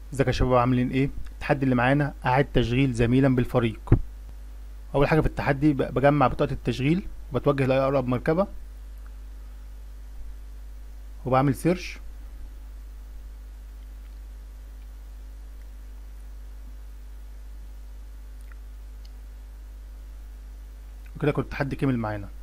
ازيك يا شباب عاملين ايه التحدي اللي معانا اعاد تشغيل زميلا بالفريق اول حاجه في التحدي ب- بجمع بطاقه التشغيل وبتوجه لاقرب مركبه وبعمل سيرش وكده كنت التحدي كمل معانا